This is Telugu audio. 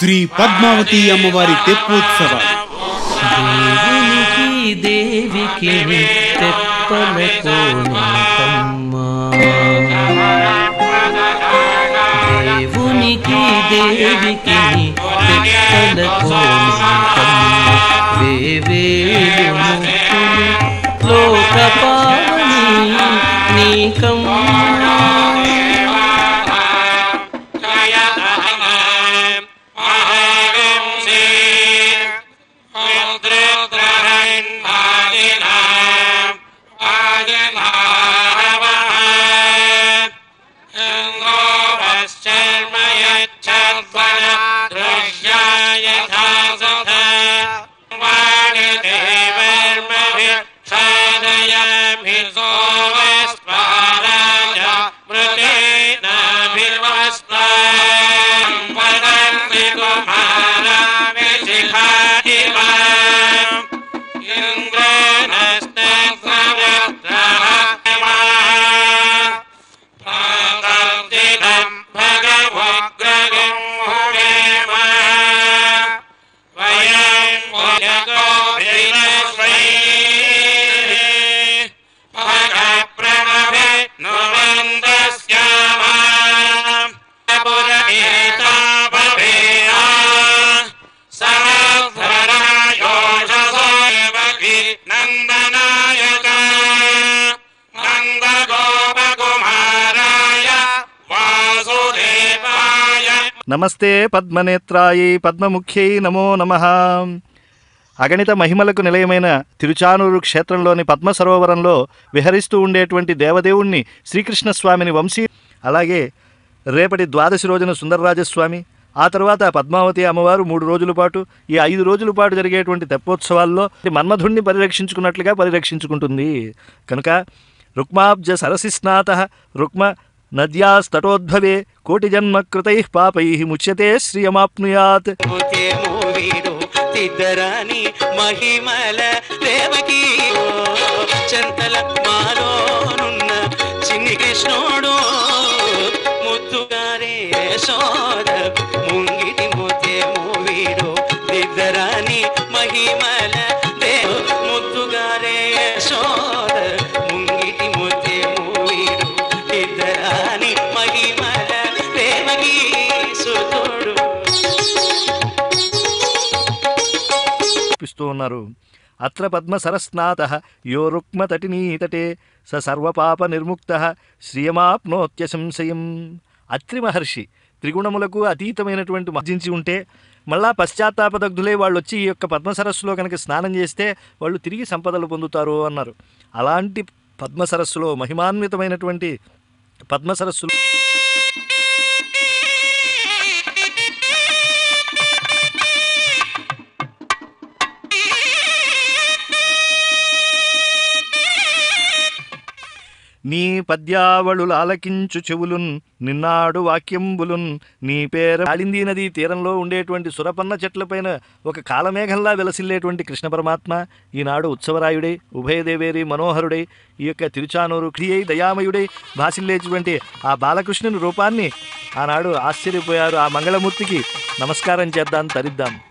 శ్రీ పద్మావతి అమ్మవారి తెప్పోత్సవాలు దేవునికి దేవికి తెప్పల కోనేతమ్మ దేవునికి దేవికి తెప్పల కోనేతమ్మ వేవేలు ముక్కులు లోక పావని నీకమ్మ నందనాయక నంద గోపకుమారాయ వాసుదేవాయ నమస్తే పద్మనేత్రాయై పద్మముఖ్యై నమో నమ అగణిత మహిమలకు నిలయమైన తిరుచానూరు క్షేత్రంలోని పద్మ సరోవరంలో విహరిస్తూ ఉండేటువంటి దేవదేవుణ్ణి శ్రీకృష్ణస్వామిని వంశీ అలాగే రేపటి ద్వాదశి రోజున సుందరరాజస్వామి ఆ తర్వాత పద్మావతి అమ్మవారు మూడు రోజుల పాటు ఈ ఐదు రోజుల పాటు జరిగేటువంటి తెప్పోత్సవాల్లో మన్మధుణ్ణి పరిరక్షించుకున్నట్లుగా పరిరక్షించుకుంటుంది కనుక రుక్మాబ్జ సరసిస్నాత రుక్మ నద్యాస్తటోద్భవే కోటి జన్మ కృతై పాపై ముచ్యతే శ్రియమాప్నుయాత్ ముతేమో వీడు తిద్దరాని మహిమల దేవకి చెంతల మాలోనున్న చిన్ని కృష్ణుడు ముద్దుగారే సోద ముంగిటి ముతేమో వీడు తిద్దరాని మహిమల దేవ ముద్దుగారే సోద ముంగిటి ముతేమో వీడు తిద్దరాని మహిమల దేవకి సుతుడు చూపిస్తూ ఉన్నారు అత్ర పద్మ సరస్నాత యో రుక్మ తటినీతటే స సర్వపాప నిర్ముక్త శ్రియమాప్నోత్య సంశయం అత్రి మహర్షి త్రిగుణములకు అతీతమైనటువంటి మర్జించి ఉంటే మళ్ళా పశ్చాత్తాపదగ్ధులై వాళ్ళు వచ్చి ఈ యొక్క పద్మ సరస్సులో కనుక స్నానం చేస్తే వాళ్ళు తిరిగి సంపదలు పొందుతారు అన్నారు అలాంటి పద్మ సరస్సులో మహిమాన్వితమైనటువంటి పద్మ సరస్సులో నీ పద్యావళులు ఆలకించు చెవులున్ నిన్నాడు వాక్యంబులున్ నీ పేర కాళిందీ నదీ తీరంలో ఉండేటువంటి సురపన్న చెట్లపైన ఒక కాలమేఘంలా వెలసిల్లేటువంటి కృష్ణ పరమాత్మ ఈనాడు ఉత్సవరాయుడై ఉభయదేవేరి మనోహరుడై ఈ యొక్క తిరుచానూరు క్రియై దయామయుడై భాసిల్లేటువంటి ఆ బాలకృష్ణుని రూపాన్ని ఆనాడు ఆశ్చర్యపోయారు ఆ మంగళమూర్తికి నమస్కారం చేద్దాం తరిద్దాం